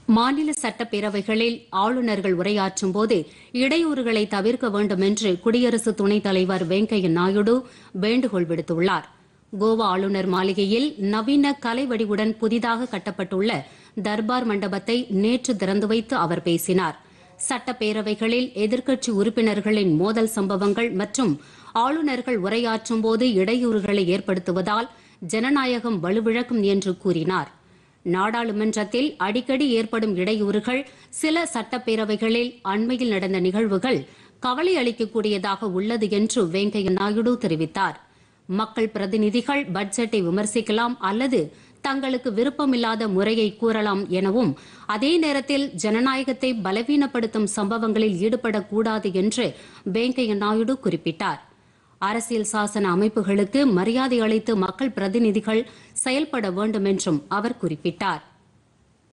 மாநில சட்டப்பேரவைகளில் ஆளுநர்கள் உரையாற்றும் போது இடையூறுகளை தவிர்க்க வேண்டும் என்று குடியரசு துணைத் தலைவர் வெங்கையா நாயுடு வேண்டுகோள் விடுத்துள்ளார் கோவா ஆளுநர் மாளிகையில் நவீன கலை வடிவுடன் புதிதாக கட்டப்பட்டுள்ள தர்பார் மண்டபத்தை நேற்று திறந்து வைத்து அவர் பேசினார் சட்டப்பேரவைகளில் எதிர்க்கட்சி உறுப்பினர்களின் மோதல் சம்பவங்கள் மற்றும் ஆளுநர்கள் உரையாற்றும் போது இடையூறுகளை ஏற்படுத்துவதால் ஜனநாயகம் வலுவிழக்கும் என்று கூறினார் நாடாளுமன்றத்தில் அடிக்கடி ஏற்படும் இடையூறுகள் சில சட்டப்பேரவைகளில் அண்மையில் நடந்த நிகழ்வுகள் கவலை அளிக்கக்கூடியதாக உள்ளது என்று வெங்கையா நாயுடு தெரிவித்தார் மக்கள் பிரதிநிதிகள் பட்ஜெட்டை விமர்சிக்கலாம் அல்லது தங்களுக்கு விருப்பமில்லாத முறையை கூறலாம் எனவும் அதே நேரத்தில் ஜனநாயகத்தை பலவீனப்படுத்தும் சம்பவங்களில் ஈடுபடக்கூடாது என்று வெங்கையா நாயுடு குறிப்பிட்டார் அரசியல் சாசன அமைப்புகளுக்கு மரியாதை அளித்து மக்கள் பிரதிநிதிகள் செயல்பட வேண்டும் என்றும் அவர் குறிப்பிட்டார்